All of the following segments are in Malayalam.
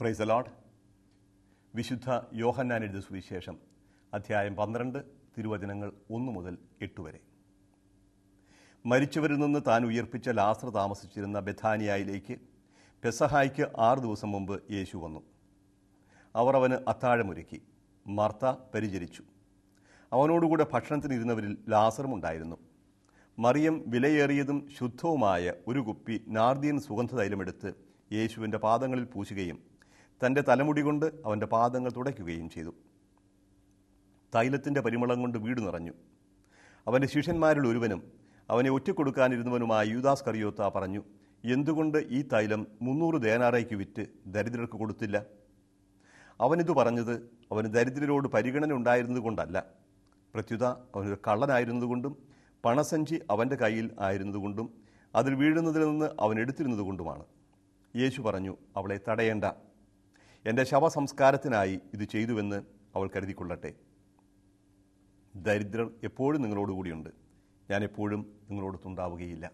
പ്രൈസ് അലോഡ് വിശുദ്ധ യോഹന്നാൻ എഴുതിയ സുവിശേഷം അധ്യായം പന്ത്രണ്ട് തിരുവചനങ്ങൾ ഒന്ന് മുതൽ എട്ട് വരെ മരിച്ചവരിൽ നിന്ന് താൻ ഉയർപ്പിച്ച ലാസർ താമസിച്ചിരുന്ന ബഥാനിയായിലേക്ക് പെസഹായ്ക്ക് ആറ് ദിവസം മുമ്പ് യേശു വന്നു അവർ അവന് അത്താഴമൊരുക്കി മർത്ത പരിചരിച്ചു അവനോടുകൂടെ ഭക്ഷണത്തിനിരുന്നവരിൽ ലാസറും ഉണ്ടായിരുന്നു മറിയം വിലയേറിയതും ശുദ്ധവുമായ ഒരു കുപ്പി നാർദിയൻ സുഗന്ധതൈലമെടുത്ത് യേശുവിൻ്റെ പാദങ്ങളിൽ പൂശുകയും തൻ്റെ തലമുടി കൊണ്ട് അവൻ്റെ പാദങ്ങൾ തുടയ്ക്കുകയും ചെയ്തു തൈലത്തിൻ്റെ പരിമളം കൊണ്ട് വീട് നിറഞ്ഞു അവൻ്റെ ശിഷ്യന്മാരിൽ ഒരുവനും അവനെ ഒറ്റക്കൊടുക്കാനിരുന്നവനുമായ യൂദാസ് കറിയോത്ത പറഞ്ഞു എന്തുകൊണ്ട് ഈ തൈലം മുന്നൂറ് ദേനാറയ്ക്ക് വിറ്റ് ദരിദ്രർക്ക് കൊടുത്തില്ല അവനിത് പറഞ്ഞത് അവന് ദരിദ്രരോട് പരിഗണന ഉണ്ടായിരുന്നതുകൊണ്ടല്ല പ്രത്യുത അവനൊരു കള്ളനായിരുന്നതുകൊണ്ടും പണസഞ്ചി അവൻ്റെ കയ്യിൽ ആയിരുന്നതുകൊണ്ടും അതിൽ വീഴുന്നതിൽ നിന്ന് അവൻ എടുത്തിരുന്നതുകൊണ്ടുമാണ് യേശു പറഞ്ഞു അവളെ തടയേണ്ട എൻ്റെ ശവസംസ്കാരത്തിനായി ഇത് ചെയ്തുവെന്ന് അവൾ കരുതിക്കൊള്ളട്ടെ ദരിദ്രർ എപ്പോഴും നിങ്ങളോടുകൂടിയുണ്ട് ഞാൻ എപ്പോഴും നിങ്ങളോടൊത്തുണ്ടാവുകയില്ല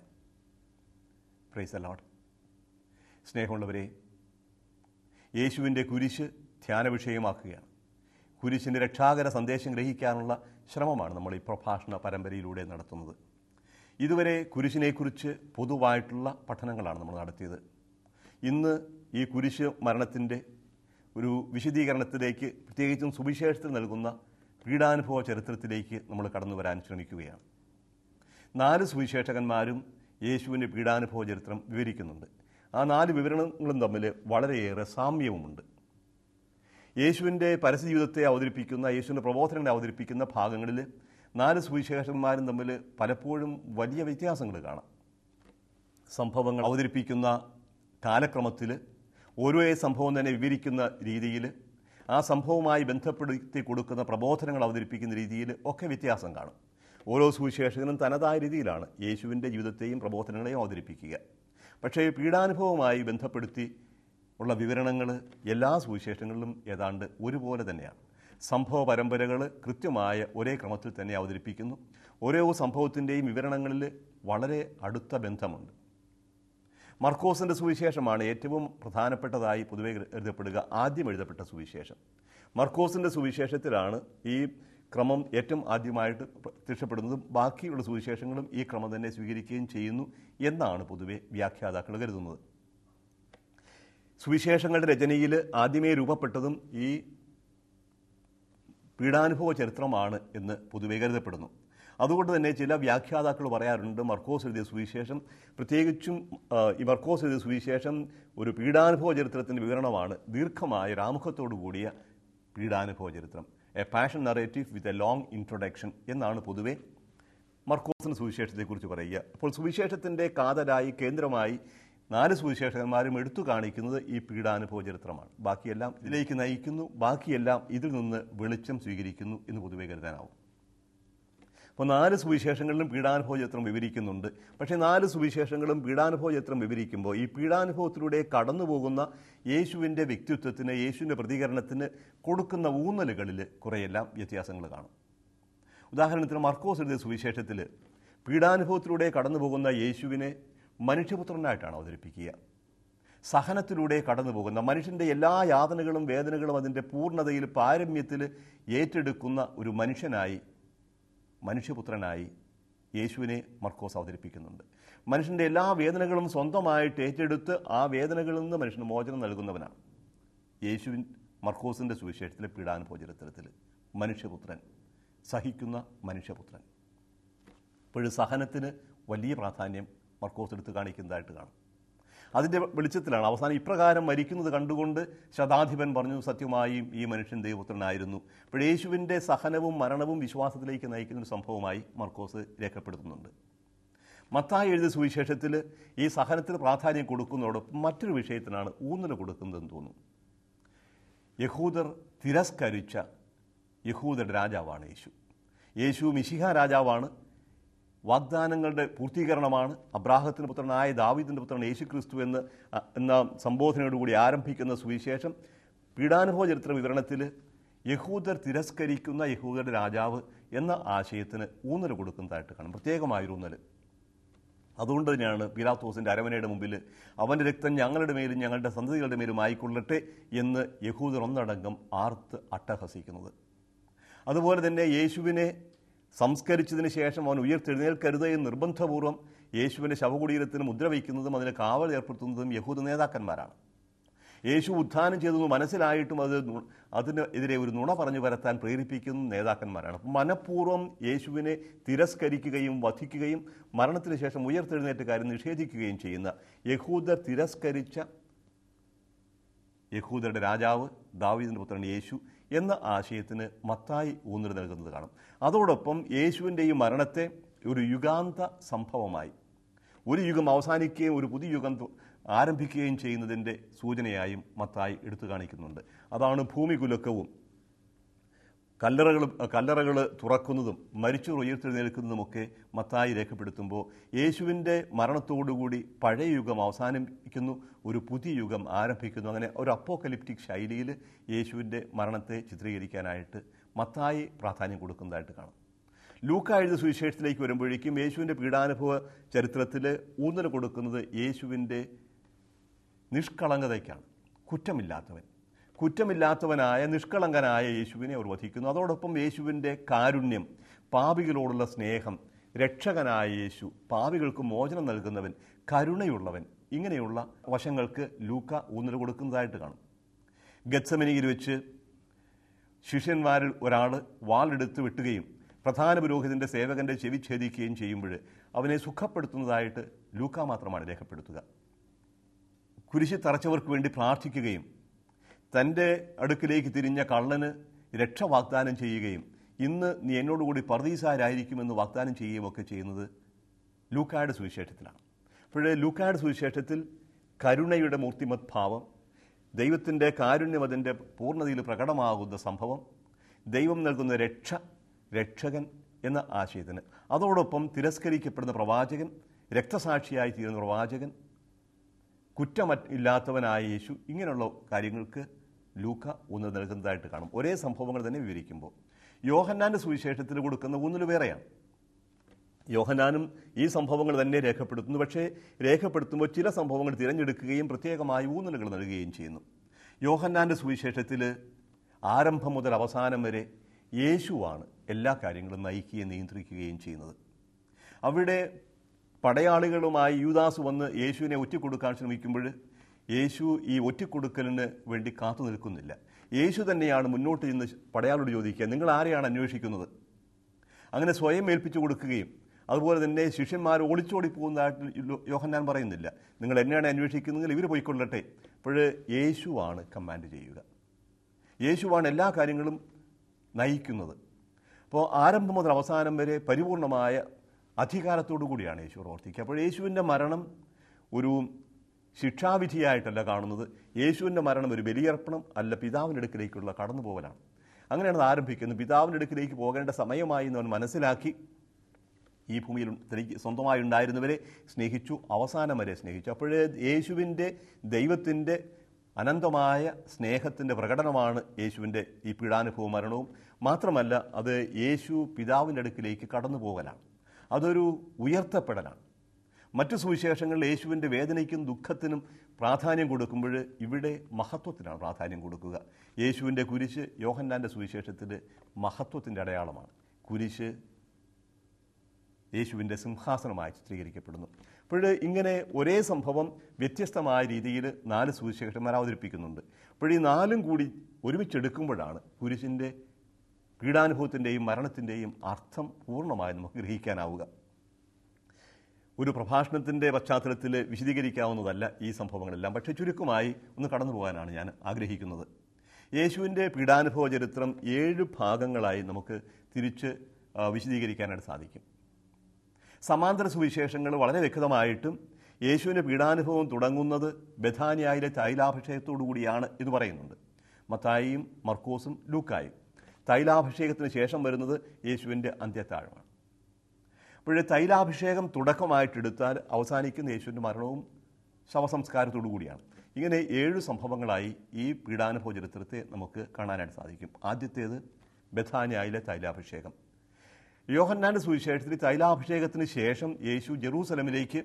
പ്രൈസ് അലോട്ട് സ്നേഹമുള്ളവരെ യേശുവിൻ്റെ കുരിശ് ധ്യാന വിഷയമാക്കുകയാണ് കുരിശിൻ്റെ രക്ഷാകര സന്ദേശം ഗ്രഹിക്കാനുള്ള ശ്രമമാണ് നമ്മൾ ഈ പ്രഭാഷണ പരമ്പരയിലൂടെ നടത്തുന്നത് ഇതുവരെ കുരിശിനെക്കുറിച്ച് പൊതുവായിട്ടുള്ള പഠനങ്ങളാണ് നമ്മൾ നടത്തിയത് ഇന്ന് ഈ കുരിശ് മരണത്തിൻ്റെ ഒരു വിശദീകരണത്തിലേക്ക് പ്രത്യേകിച്ചും സുവിശേഷത്തിൽ നൽകുന്ന പീഡാനുഭവ ചരിത്രത്തിലേക്ക് നമ്മൾ കടന്നു വരാൻ ശ്രമിക്കുകയാണ് നാല് സുവിശേഷകന്മാരും യേശുവിൻ്റെ പീഡാനുഭവ ചരിത്രം വിവരിക്കുന്നുണ്ട് ആ നാല് വിവരണങ്ങളും തമ്മിൽ വളരെയേറെ സാമ്യവുമുണ്ട് യേശുവിൻ്റെ പരസ്യജീവിതത്തെ അവതരിപ്പിക്കുന്ന യേശുവിൻ്റെ പ്രബോധനങ്ങളെ അവതരിപ്പിക്കുന്ന ഭാഗങ്ങളിൽ നാല് സുവിശേഷന്മാരും തമ്മിൽ പലപ്പോഴും വലിയ വ്യത്യാസങ്ങൾ കാണാം സംഭവങ്ങൾ അവതരിപ്പിക്കുന്ന കാലക്രമത്തിൽ ഓരോ സംഭവം തന്നെ വിവരിക്കുന്ന രീതിയിൽ ആ സംഭവവുമായി ബന്ധപ്പെടുത്തി കൊടുക്കുന്ന പ്രബോധനങ്ങൾ അവതരിപ്പിക്കുന്ന രീതിയിൽ ഒക്കെ വ്യത്യാസം കാണും ഓരോ സുവിശേഷകനും തനതായ രീതിയിലാണ് യേശുവിൻ്റെ ജീവിതത്തെയും പ്രബോധനങ്ങളെയും അവതരിപ്പിക്കുക പക്ഷേ പീഡാനുഭവവുമായി ബന്ധപ്പെടുത്തി ഉള്ള വിവരണങ്ങൾ എല്ലാ സുവിശേഷങ്ങളിലും ഏതാണ്ട് ഒരുപോലെ തന്നെയാണ് സംഭവ പരമ്പരകൾ കൃത്യമായ ഒരേ ക്രമത്തിൽ തന്നെ അവതരിപ്പിക്കുന്നു ഓരോ സംഭവത്തിൻ്റെയും വിവരണങ്ങളിൽ വളരെ അടുത്ത ബന്ധമുണ്ട് മർക്കോസിൻ്റെ സുവിശേഷമാണ് ഏറ്റവും പ്രധാനപ്പെട്ടതായി പൊതുവെ എഴുതപ്പെടുക ആദ്യം എഴുതപ്പെട്ട സുവിശേഷം മർക്കോസിൻ്റെ സുവിശേഷത്തിലാണ് ഈ ക്രമം ഏറ്റവും ആദ്യമായിട്ട് പ്രത്യക്ഷപ്പെടുന്നതും ബാക്കിയുള്ള സുവിശേഷങ്ങളും ഈ ക്രമം തന്നെ സ്വീകരിക്കുകയും ചെയ്യുന്നു എന്നാണ് പൊതുവെ വ്യാഖ്യാതാക്കൾ കരുതുന്നത് സുവിശേഷങ്ങളുടെ രചനയിൽ ആദ്യമേ രൂപപ്പെട്ടതും ഈ പീഡാനുഭവ ചരിത്രമാണ് എന്ന് പൊതുവെ കരുതപ്പെടുന്നു അതുകൊണ്ട് തന്നെ ചില വ്യാഖ്യാതാക്കൾ പറയാറുണ്ട് മർക്കോസ് എഴുതിയ സുവിശേഷം പ്രത്യേകിച്ചും ആ, ഈ മർക്കോസ് എഴുതിയ സുവിശേഷം ഒരു പീഡാനുഭവ ചരിത്രത്തിൻ്റെ വിവരണമാണ് ദീർഘമായ രാമുഖത്തോടു കൂടിയ പീഡാനുഭവ ചരിത്രം a passion narrative with a long introduction എന്നാണ് പൊതുവെ മർക്കോസിന് സുവിശേഷത്തെക്കുറിച്ച് പറയുക അപ്പോൾ സുവിശേഷത്തിൻ്റെ കാതലായി കേന്ദ്രമായി നാല് സുവിശേഷകന്മാരും എടുത്തു കാണിക്കുന്നത് ഈ പീഡാനുഭവ ചരിത്രമാണ് ബാക്കിയെല്ലാം ഇതിലേക്ക് നയിക്കുന്നു ബാക്കിയെല്ലാം ഇതിൽ നിന്ന് വെളിച്ചം സ്വീകരിക്കുന്നു എന്ന് പൊതുവെ കരുതാനാവും അപ്പോൾ നാല് സുവിശേഷങ്ങളിലും പീഡാനുഭവ ചരിത്രം വിവരിക്കുന്നുണ്ട് പക്ഷേ നാല് സുവിശേഷങ്ങളും പീഡാനുഭവ ചരിത്രം വിവരിക്കുമ്പോൾ ഈ പീഡാനുഭവത്തിലൂടെ കടന്നു പോകുന്ന യേശുവിൻ്റെ വ്യക്തിത്വത്തിന് യേശുവിൻ്റെ പ്രതികരണത്തിന് കൊടുക്കുന്ന ഊന്നലുകളിൽ കുറേയെല്ലാം വ്യത്യാസങ്ങൾ കാണും ഉദാഹരണത്തിന് മർക്കോസ് എഴുതിയ സുവിശേഷത്തിൽ പീഡാനുഭവത്തിലൂടെ കടന്നു പോകുന്ന യേശുവിനെ മനുഷ്യപുത്രനായിട്ടാണ് അവതരിപ്പിക്കുക സഹനത്തിലൂടെ കടന്നു പോകുന്ന മനുഷ്യൻ്റെ എല്ലാ യാതനകളും വേദനകളും അതിൻ്റെ പൂർണ്ണതയിൽ പാരമ്യത്തിൽ ഏറ്റെടുക്കുന്ന ഒരു മനുഷ്യനായി മനുഷ്യപുത്രനായി യേശുവിനെ മർക്കോസ് അവതരിപ്പിക്കുന്നുണ്ട് മനുഷ്യൻ്റെ എല്ലാ വേദനകളും സ്വന്തമായിട്ട് ഏറ്റെടുത്ത് ആ വേദനകളിൽ നിന്ന് മനുഷ്യന് മോചനം നൽകുന്നവനാണ് യേശുവിൻ മർക്കോസിൻ്റെ സുവിശേഷത്തിലെ പീഡാനുഭവ ചരിത്രത്തിൽ മനുഷ്യപുത്രൻ സഹിക്കുന്ന മനുഷ്യപുത്രൻ ഇപ്പോഴും സഹനത്തിന് വലിയ പ്രാധാന്യം മർക്കോസ് എടുത്ത് കാണിക്കുന്നതായിട്ട് കാണും അതിൻ്റെ വെളിച്ചത്തിലാണ് അവസാനം ഇപ്രകാരം മരിക്കുന്നത് കണ്ടുകൊണ്ട് ശതാധിപൻ പറഞ്ഞു സത്യമായും ഈ മനുഷ്യൻ ദൈവപുത്രനായിരുന്നു അപ്പോൾ യേശുവിൻ്റെ സഹനവും മരണവും വിശ്വാസത്തിലേക്ക് നയിക്കുന്ന ഒരു സംഭവമായി മർക്കോസ് രേഖപ്പെടുത്തുന്നുണ്ട് മത്തായി എഴുതിയ സുവിശേഷത്തിൽ ഈ സഹനത്തിന് പ്രാധാന്യം കൊടുക്കുന്നതോടൊപ്പം മറ്റൊരു വിഷയത്തിനാണ് ഊന്നൽ കൊടുക്കുന്നതെന്ന് തോന്നുന്നു യഹൂദർ തിരസ്കരിച്ച യഹൂദരുടെ രാജാവാണ് യേശു യേശു മിശിഹ രാജാവാണ് വാഗ്ദാനങ്ങളുടെ പൂർത്തീകരണമാണ് അബ്രാഹത്തിന് പുത്രനായ ദാവീദിൻ്റെ പുത്രൻ യേശു ക്രിസ്തു എന്ന് അ- എന്ന സംബോധനയോടുകൂടി ആരംഭിക്കുന്ന സുവിശേഷം പീഡാനുഭവ ചരിത്ര വിവരണത്തിൽ യഹൂദർ തിരസ്കരിക്കുന്ന യഹൂദരുടെ രാജാവ് എന്ന ആശയത്തിന് ഊന്നൽ കൊടുക്കുന്നതായിട്ട് കാണും പ്രത്യേകമായൊരു ഊന്നൽ അതുകൊണ്ട് തന്നെയാണ് പീലാത്തോസിന്റെ അരമനയുടെ മുമ്പിൽ അവന്റെ രക്തം ഞങ്ങളുടെ മേലും ഞങ്ങളുടെ സന്തതികളുടെ മേലും ആയിക്കൊള്ളട്ടെ എന്ന് യഹൂദർ ഒന്നടങ്കം ആർത്ത് അട്ടഹസിക്കുന്നത് അതുപോലെ തന്നെ യേശുവിനെ സംസ്കരിച്ചതിന് ശേഷം അവൻ ഉയർത്തെഴുന്നേൽക്കരുത് എന്ന് നിർബന്ധപൂർവ്വം യേശുവിൻ്റെ ശവകുടീരത്തിന് മുദ്ര വയ്ക്കുന്നതും അതിന് കാവൽ ഏർപ്പെടുത്തുന്നതും യഹൂദ നേതാക്കന്മാരാണ് യേശു ഉത്ഥാനം ചെയ്തതെന്ന് മനസ്സിലായിട്ടും അത് നു- അതിനെതിരെ ഒരു നുണ പറഞ്ഞു വരത്താൻ പ്രേരിപ്പിക്കുന്ന നേതാക്കന്മാരാണ് അപ്പം മനഃപൂർവ്വം യേശുവിനെ തിരസ്കരിക്കുകയും വധിക്കുകയും മരണത്തിന് ശേഷം ഉയർത്തെഴുന്നേറ്റ കാര്യം നിഷേധിക്കുകയും ചെയ്യുന്ന യഹൂദർ തിരസ്കരിച്ച യഹൂദരുടെ രാജാവ് ദാവീദിന്റെ പുത്രൻ യേശു എന്ന ആശയത്തിന് മത്തായി ഊന്നൽ നൽകുന്നത് കാണും അതോടൊപ്പം യേശുവിൻ്റെ ഈ മരണത്തെ ഒരു യുഗാന്ത സംഭവമായി ഒരു യുഗം അവസാനിക്കുകയും ഒരു പുതിയ യുഗം തു- ആരംഭിക്കുകയും ചെയ്യുന്നതിൻ്റെ സൂചനയായും മത്തായി എടുത്തു കാണിക്കുന്നുണ്ട് അതാണ് ഭൂമികുലക്കവും കല്ലറകൾ കല്ലറകൾ തുറക്കുന്നതും മരിച്ചവർ ഉയർത്തെഴുന്നേൽക്കുന്നതുമൊക്കെ മത്തായി രേഖപ്പെടുത്തുമ്പോൾ യേശുവിൻ്റെ മരണത്തോടുകൂടി പഴയ യുഗം അവസാനിക്കുന്നു ഒരു പുതിയ യുഗം ആരംഭിക്കുന്നു അങ്ങനെ ഒരു അപ്പോക്കലിപ്റ്റിക് ശൈലിയിൽ യേശുവിൻ്റെ മരണത്തെ ചിത്രീകരിക്കാനായിട്ട് മത്തായി പ്രാധാന്യം കൊടുക്കുന്നതായിട്ട് കാണാം ലൂക്ക എഴുതിയ സുവിശേഷത്തിലേക്ക് വരുമ്പോഴേക്കും യേശുവിൻ്റെ പീഡാനുഭവ ചരിത്രത്തിൽ ഊന്നൽ കൊടുക്കുന്നത് യേശുവിൻ്റെ നിഷ്കളങ്കതയ്ക്കാണ് കുറ്റമില്ലാത്തവൻ കുറ്റമില്ലാത്തവനായ നിഷ്കളങ്കനായ യേശുവിനെ അവർ വധിക്കുന്നു അതോടൊപ്പം യേശുവിൻ്റെ കാരുണ്യം പാപികളോടുള്ള സ്നേഹം രക്ഷകനായ യേശു പാപികൾക്ക് മോചനം നൽകുന്നവൻ കരുണയുള്ളവൻ ഇങ്ങനെയുള്ള വശങ്ങൾക്ക് ലൂക്ക ഊന്നൽ കൊടുക്കുന്നതായിട്ട് കാണും ഗത്സമനിയിൽ വെച്ച് ശിഷ്യന്മാരിൽ ഒരാൾ വാളെടുത്ത് വെട്ടുകയും പ്രധാന പുരോഹിതന്റെ സേവകന്റെ ചെവി ഛേദിക്കുകയും ചെയ്യുമ്പോൾ അവനെ സുഖപ്പെടുത്തുന്നതായിട്ട് ലൂക്ക മാത്രമാണ് രേഖപ്പെടുത്തുക കുരിശി തറച്ചവർക്ക് വേണ്ടി പ്രാർത്ഥിക്കുകയും തൻ്റെ അടുക്കിലേക്ക് തിരിഞ്ഞ കള്ളന് രക്ഷ വാഗ്ദാനം ചെയ്യുകയും ഇന്ന് നീ എന്നോടുകൂടി പർദീസാരായിരിക്കുമെന്ന് വാഗ്ദാനം ചെയ്യുകയും ഒക്കെ ചെയ്യുന്നത് ലൂക്കായുടെ സുവിശേഷത്തിലാണ് അപ്പോഴേ ലൂക്കായുടെ സുവിശേഷത്തിൽ കരുണയുടെ മൂർത്തിമത് ഭാവം ദൈവത്തിൻ്റെ കാരുണ്യം അതിൻ്റെ പൂർണ്ണതയിൽ പ്രകടമാകുന്ന സംഭവം ദൈവം നൽകുന്ന രക്ഷ രക്ഷകൻ എന്ന ആശയത്തിന് അതോടൊപ്പം തിരസ്കരിക്കപ്പെടുന്ന പ്രവാചകൻ രക്തസാക്ഷിയായി തീരുന്ന പ്രവാചകൻ കുറ്റമില്ലാത്തവനായ യേശു ഇങ്ങനെയുള്ള കാര്യങ്ങൾക്ക് ലൂക്ക ഊന്നൽ നൽകുന്നതായിട്ട് കാണും ഒരേ സംഭവങ്ങൾ തന്നെ വിവരിക്കുമ്പോൾ യോഹന്നാൻ്റെ സുവിശേഷത്തിൽ കൊടുക്കുന്ന ഊന്നൽ വേറെയാണ് യോഹനാനും ഈ സംഭവങ്ങൾ തന്നെ രേഖപ്പെടുത്തുന്നു പക്ഷേ രേഖപ്പെടുത്തുമ്പോൾ ചില സംഭവങ്ങൾ തിരഞ്ഞെടുക്കുകയും പ്രത്യേകമായി ഊന്നലുകൾ നൽകുകയും ചെയ്യുന്നു യോഹന്നാൻ്റെ സുവിശേഷത്തിൽ ആരംഭം മുതൽ അവസാനം വരെ യേശുവാണ് എല്ലാ കാര്യങ്ങളും നയിക്കുകയും നിയന്ത്രിക്കുകയും ചെയ്യുന്നത് അവിടെ പടയാളികളുമായി യൂദാസ് വന്ന് യേശുവിനെ ഒറ്റിക്കൊടുക്കാൻ ശ്രമിക്കുമ്പോൾ യേശു ഈ ഒറ്റിക്കൊടുക്കലിന് വേണ്ടി കാത്തു നിൽക്കുന്നില്ല യേശു തന്നെയാണ് മുന്നോട്ട് ചെന്ന് പടയാളോട് ചോദിക്കുക നിങ്ങൾ ആരെയാണ് അന്വേഷിക്കുന്നത് അങ്ങനെ സ്വയം ഏൽപ്പിച്ചു കൊടുക്കുകയും അതുപോലെ തന്നെ ശിഷ്യന്മാർ ഓടിച്ചോടി പോകുന്നതായിട്ട് യോ- യോഹന്നാൻ പറയുന്നില്ല നിങ്ങൾ എന്നെയാണ് അന്വേഷിക്കുന്നതെങ്കിൽ ഇവർ പോയിക്കൊള്ളട്ടെ അപ്പോൾ യേശുവാണ് കമാൻഡ് ചെയ്യുക യേശുവാണ് എല്ലാ കാര്യങ്ങളും നയിക്കുന്നത് അപ്പോൾ ആരംഭം മുതൽ അവസാനം വരെ പരിപൂർണമായ അധികാരത്തോടു കൂടിയാണ് യേശു പ്രവർത്തിക്കുക അപ്പോൾ യേശുവിൻ്റെ മരണം ഒരു ശിക്ഷാവിധിയായിട്ടല്ല കാണുന്നത് യേശുവിൻ്റെ മരണം ഒരു ബലിയർപ്പണം അല്ല പിതാവിൻ്റെ അടുക്കിലേക്കുള്ള കടന്നുപോകലാണ് അങ്ങനെയാണ് അത് ആരംഭിക്കുന്നത് പിതാവിൻ്റെ അടുക്കിലേക്ക് പോകേണ്ട സമയമായി എന്ന് അവൻ മനസ്സിലാക്കി ഈ ഭൂമിയിൽ തനിക്ക് സ്വന്തമായി ഉണ്ടായിരുന്നവരെ സ്നേഹിച്ചു അവസാനം വരെ സ്നേഹിച്ചു അപ്പോഴേ യേശുവിൻ്റെ ദൈവത്തിൻ്റെ അനന്തമായ സ്നേഹത്തിൻ്റെ പ്രകടനമാണ് യേശുവിൻ്റെ ഈ പീഡാനുഭവ മരണവും മാത്രമല്ല അത് യേശു പിതാവിൻ്റെ അടുക്കിലേക്ക് കടന്നു പോകലാണ് അതൊരു ഉയർത്തപ്പെടലാണ് മറ്റു സുവിശേഷങ്ങളിൽ യേശുവിൻ്റെ വേദനയ്ക്കും ദുഃഖത്തിനും പ്രാധാന്യം കൊടുക്കുമ്പോൾ ഇവിടെ മഹത്വത്തിനാണ് പ്രാധാന്യം കൊടുക്കുക യേശുവിൻ്റെ കുരിശ് യോഹന്നാൻ്റെ സുവിശേഷത്തിൽ മഹത്വത്തിൻ്റെ അടയാളമാണ് കുരിശ് യേശുവിൻ്റെ സിംഹാസനമായി ചിത്രീകരിക്കപ്പെടുന്നു അപ്പോൾ ഇങ്ങനെ ഒരേ സംഭവം വ്യത്യസ്തമായ രീതിയിൽ നാല് സുവിശേഷന്മാർ അവതരിപ്പിക്കുന്നുണ്ട് അപ്പോൾ ഈ നാലും കൂടി ഒരുമിച്ചെടുക്കുമ്പോഴാണ് കുരിശിൻ്റെ പീഡാനുഭവത്തിൻ്റെയും മരണത്തിൻ്റെയും അർത്ഥം പൂർണ്ണമായി നമുക്ക് ഗ്രഹിക്കാനാവുക ഒരു പ്രഭാഷണത്തിൻ്റെ പശ്ചാത്തലത്തിൽ വിശദീകരിക്കാവുന്നതല്ല ഈ സംഭവങ്ങളെല്ലാം പക്ഷേ ചുരുക്കമായി ഒന്ന് കടന്നു പോകാനാണ് ഞാൻ ആഗ്രഹിക്കുന്നത് യേശുവിൻ്റെ പീഡാനുഭവ ചരിത്രം ഏഴ് ഭാഗങ്ങളായി നമുക്ക് തിരിച്ച് ആ, വിശദീകരിക്കാനായിട്ട് സാധിക്കും സമാന്തര സുവിശേഷങ്ങൾ വളരെ വ്യക്തമായിട്ടും യേശുവിൻ്റെ പീഡാനുഭവം തുടങ്ങുന്നത് ബഥാനിയായിലെ തൈലാഭിഷേകത്തോടു കൂടിയാണ് എന്ന് പറയുന്നുണ്ട് മത്തായിയും മർക്കോസും ലൂക്കായും തൈലാഭിഷേകത്തിന് ശേഷം വരുന്നത് യേശുവിൻ്റെ അന്ത്യത്താഴമാണ് അപ്പോഴേ തൈലാഭിഷേകം തുടക്കമായിട്ടെടുത്താൽ അവസാനിക്കുന്ന യേശുവിൻ്റെ മരണവും ശവസംസ്കാരത്തോടു കൂടിയാണ് ഇങ്ങനെ ഏഴ് സംഭവങ്ങളായി ഈ പീഡാനുഭവ ചരിത്രത്തെ നമുക്ക് കാണാനായിട്ട് സാധിക്കും ആദ്യത്തേത് ബഥാനിയായിലെ തൈലാഭിഷേകം യോഹന്നാന്റെ സുവിശേഷത്തിൽ തൈലാഭിഷേകത്തിന് ശേഷം യേശു ജെറൂസലമിലേക്ക്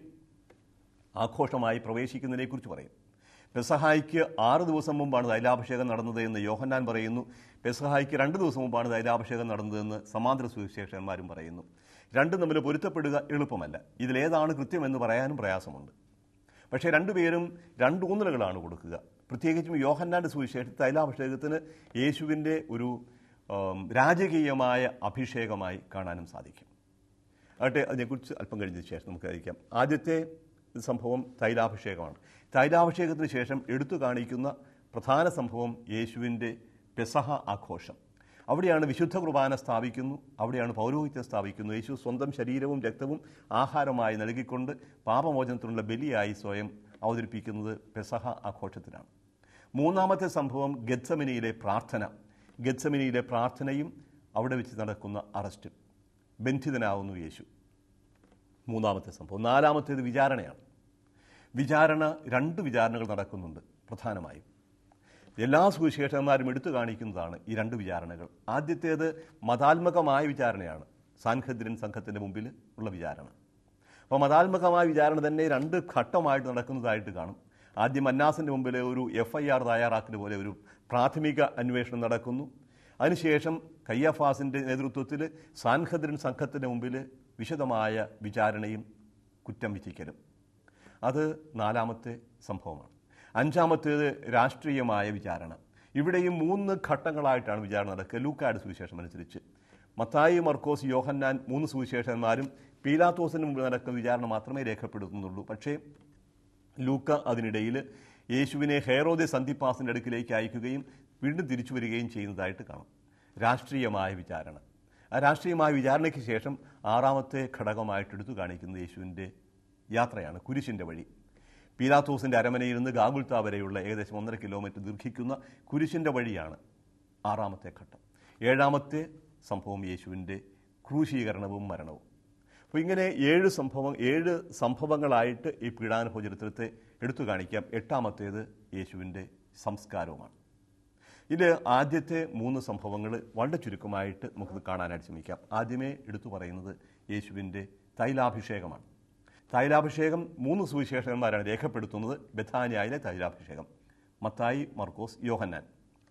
ആഘോഷമായി പ്രവേശിക്കുന്നതിനെക്കുറിച്ച് പറയും പെസഹായിക്ക് ആറ് ദിവസം മുമ്പാണ് തൈലാഭിഷേകം നടന്നത് എന്ന് യോഹന്നാൻ പറയുന്നു പെസഹായിക്ക് രണ്ട് ദിവസം മുമ്പാണ് തൈലാഭിഷേകം നടന്നതെന്ന് സമാന്തര സുവിശേഷന്മാരും പറയുന്നു രണ്ടും തമ്മിൽ പൊരുത്തപ്പെടുക എളുപ്പമല്ല ഇതിലേതാണ് കൃത്യമെന്ന് പറയാനും പ്രയാസമുണ്ട് പക്ഷേ രണ്ടുപേരും രണ്ട് ഊന്നലുകളാണ് കൊടുക്കുക പ്രത്യേകിച്ചും യോഹന്നാന്റെ സുവിശേഷത്തിൽ തൈലാഭിഷേകത്തിന് യേശുവിൻ്റെ ഒരു ആം, രാജകീയമായ അഭിഷേകമായി കാണാനും സാധിക്കും ആട്ടെ അതിനെക്കുറിച്ച് അല്പം കഴിഞ്ഞ ശേഷം നമുക്ക് അറിയിക്കാം ആദ്യത്തെ സംഭവം തൈലാഭിഷേകമാണ് തൈലാഭിഷേകത്തിന് ശേഷം എടുത്തു കാണിക്കുന്ന പ്രധാന സംഭവം യേശുവിൻ്റെ പെസഹ ആഘോഷം അവിടെയാണ് വിശുദ്ധ കുർബാന സ്ഥാപിക്കുന്നു അവിടെയാണ് പൗരോഹിത്യം സ്ഥാപിക്കുന്നു യേശു സ്വന്തം ശരീരവും രക്തവും ആഹാരമായി നൽകിക്കൊണ്ട് പാപമോചനത്തിനുള്ള ബലിയായി സ്വയം അവതരിപ്പിക്കുന്നത് പെസഹ ആഘോഷത്തിലാണ് മൂന്നാമത്തെ സംഭവം ഗത്സമിനിയിലെ പ്രാർത്ഥന ഗത്സമിനിയിലെ പ്രാർത്ഥനയും അവിടെ വെച്ച് നടക്കുന്ന അറസ്റ്റും ബന്ധിതനാവുന്നു യേശു മൂന്നാമത്തെ സംഭവം നാലാമത്തേത് വിചാരണയാണ് വിചാരണ രണ്ട് വിചാരണകൾ നടക്കുന്നുണ്ട് പ്രധാനമായും എല്ലാ സുവിശേഷന്മാരും എടുത്തു കാണിക്കുന്നതാണ് ഈ രണ്ട് വിചാരണകൾ ആദ്യത്തേത് മതാത്മകമായ വിചാരണയാണ് സാൻഖദ്രൻ സംഘത്തിൻ്റെ മുമ്പിൽ ഉള്ള വിചാരണ അപ്പോൾ മതാത്മകമായ വിചാരണ തന്നെ രണ്ട് ഘട്ടമായിട്ട് നടക്കുന്നതായിട്ട് കാണും ആദ്യം മന്നാസിൻ്റെ മുമ്പിൽ ഒരു എഫ് ഐ ആർ തയ്യാറാക്കുന്ന പോലെ ഒരു പ്രാഥമിക അന്വേഷണം നടക്കുന്നു അതിനുശേഷം കയ്യഫാസിൻ്റെ നേതൃത്വത്തിൽ സാൻഖദ്രൻ സംഘത്തിൻ്റെ മുമ്പിൽ വിശദമായ വിചാരണയും കുറ്റം വിധിക്കലും അത് നാലാമത്തെ സംഭവമാണ് അഞ്ചാമത്തേത് രാഷ്ട്രീയമായ വിചാരണ ഇവിടെയും മൂന്ന് ഘട്ടങ്ങളായിട്ടാണ് വിചാരണ നടക്കുക ലൂക്കായുടെ സുവിശേഷം അനുസരിച്ച് മത്തായി മർക്കോസ് യോഹന്നാൻ മൂന്ന് സുവിശേഷന്മാരും പീലാത്തോസിന് മുമ്പ് നടക്കുന്ന വിചാരണ മാത്രമേ രേഖപ്പെടുത്തുന്നുള്ളൂ പക്ഷേ ലൂക്ക അതിനിടയിൽ യേശുവിനെ ഹെയറോദെ സന്ധിപ്പാസിൻ്റെ അടുക്കിലേക്ക് അയക്കുകയും വീണ്ടും തിരിച്ചു വരികയും ചെയ്യുന്നതായിട്ട് കാണാം രാഷ്ട്രീയമായ വിചാരണ ആ രാഷ്ട്രീയമായ വിചാരണയ്ക്ക് ശേഷം ആറാമത്തെ ഘടകമായിട്ട് എടുത്തു കാണിക്കുന്നത് യേശുവിൻ്റെ യാത്രയാണ് കുരിശിൻ്റെ വഴി പീലാത്തോസിൻ്റെ അരമനയിൽ നിന്ന് ഗാഗുൽത്ത വരെയുള്ള ഏകദേശം ഒന്നര കിലോമീറ്റർ ദീർഘിക്കുന്ന കുരിശിൻ്റെ വഴിയാണ് ആറാമത്തെ ഘട്ടം ഏഴാമത്തെ സംഭവം യേശുവിൻ്റെ ക്രൂശീകരണവും മരണവും അപ്പോൾ ഇങ്ങനെ ഏഴ് സംഭവം ഏഴ് സംഭവങ്ങളായിട്ട് ഈ പീഡാനുഭവ ചരിത്രത്തെ എടുത്തു കാണിക്കാം എട്ടാമത്തേത് യേശുവിൻ്റെ സംസ്കാരവുമാണ് ഇത് ആദ്യത്തെ മൂന്ന് സംഭവങ്ങൾ വളരെ ചുരുക്കമായിട്ട് നമുക്കിത് കാണാനായിട്ട് ശ്രമിക്കാം ആദ്യമേ എടുത്തു പറയുന്നത് യേശുവിൻ്റെ തൈലാഭിഷേകമാണ് തൈലാഭിഷേകം മൂന്ന് സുവിശേഷകന്മാരാണ് രേഖപ്പെടുത്തുന്നത് ബഥാനിയായിലെ തൈലാഭിഷേകം മത്തായി മർക്കോസ് യോഹന്നാൻ